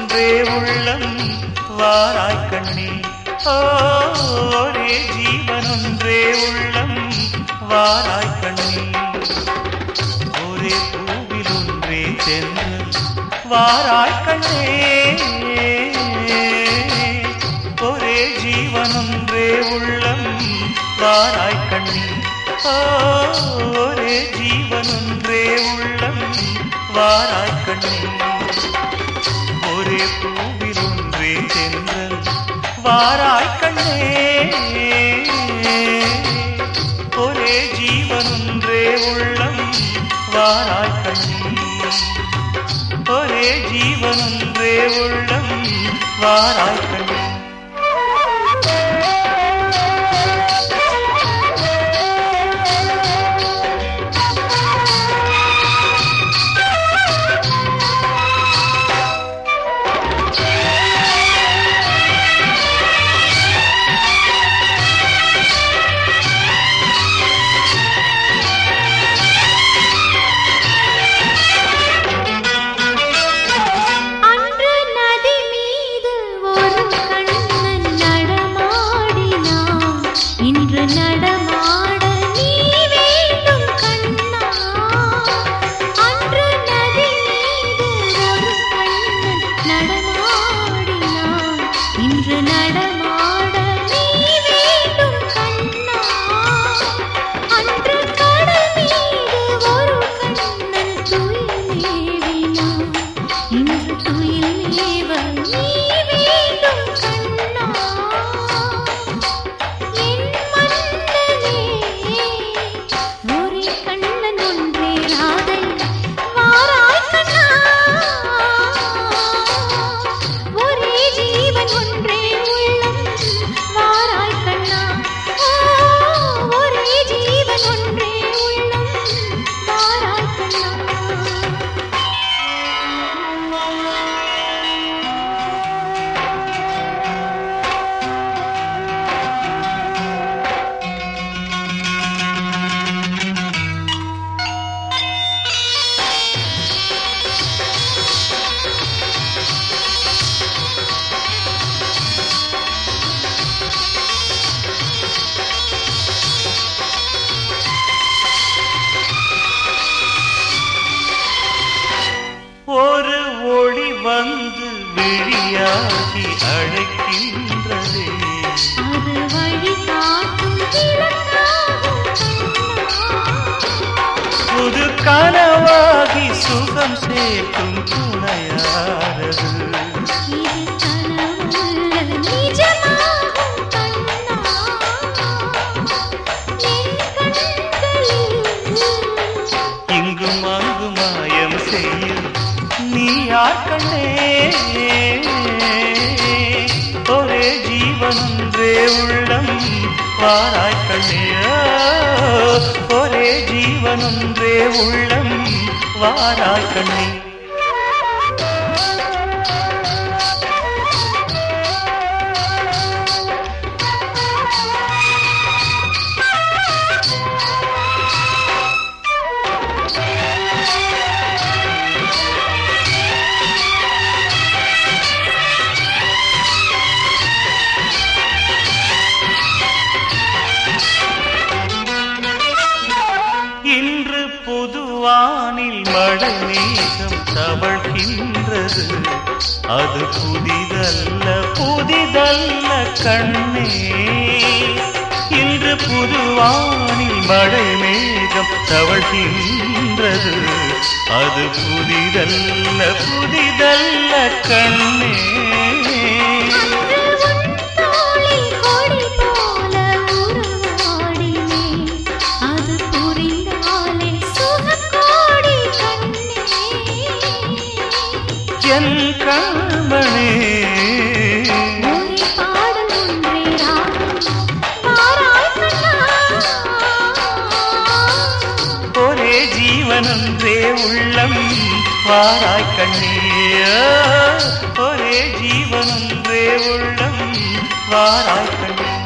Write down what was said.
ஒன்றே உள்ளம் வாராய் கண்ணே ஓ, ஒரே ஜீவன் ஒன்றே உள்ளம் வாராய் கண்ணே ஒரே பூவில் ஒன்றே சென்று வாராய் கண்ணே ஒரே ஜீவன் ஒன்றே உள்ளம் வாராய் கண்ணே ஓ, ஒரே ஜீவன் ஒன்றே உள்ளம் வாராய் கண்ணே ஒரே பூவில் ஒன்றே சென்றல் வாராய் கண்ணே ஒரே ஜீவன் ஒன்றே உள்ளம் வாராய் கண்ணே ஒரே ஜீவன் ஒன்றே உள்ளம் வாராய் கண்ணே அன்று நதி மீது ஒரு கண்ணன் நடமாடினான் இன்று நடமாட நீ வேண்டும் கண்ணா அன்று நதி மீது ஒரு கண்ணன் நடமாடினான் இன்று நடமாட நீ வேண்டும் கண்ணா அன்று கடல் மீது ஒரு கண்ணன் துயில் மேவினான் இன்று துயில் மேவ நீ வேண்டும் கண்ணா என் மன்னனே ஒரே கண்ணன் ஒன்றே ராதை வாராய் கண்ணா ஒரே ஜீவன் ஒன்றே உள்ளம் வாராய் கண்ணா ஓ, ஒரே ஜீவன் ஒன்றே உள்ளம் வாராய் கண்ணா ஒரு ஒளி வந்து விழியாகி அழைக்கின்றதே அது வழி காட்டும் விளக்காகும் கண்ணா புது கனவாகி சுகம் சேர்க்கும் துணையாரது இது கனவுள்ள நிஜமாகும் கண்ணா என் கண்களில் இங்கும் அங்கும் மாயம் செய்யும் நீ யார் கண்ணே ஒரே ஜீவன் ஒன்றே உள்ளம் வாராய் கண்ணே ஒரே ஜீவன் ஒன்றே உள்ளம் வாராய் கண்ணே இன்று புதுவானில் மழை மேகம் தவழ்கின்றது அது புதிதல்ல புதிதல்ல கண்ணே இன்று புதுவானில் மழை மேகம் தவழ்கின்றது அது புதிதல்ல புதிதல்ல கண்ணே அன்று உன் தோளில் கொடி போல உருவாடினேன். அது புரிந்தாலே சுகக்கோடி கண்ணே. என் கண்மணே ஒரே பாடல் ஒன்றே ராகம். வாராய் கண்ணா. ஒரே ஜீவனொன்றே உள்ளம் வாராய் கண்ணே ஒரே ஜீவனொன்றே உள்ளம் வாராய் கண்ணே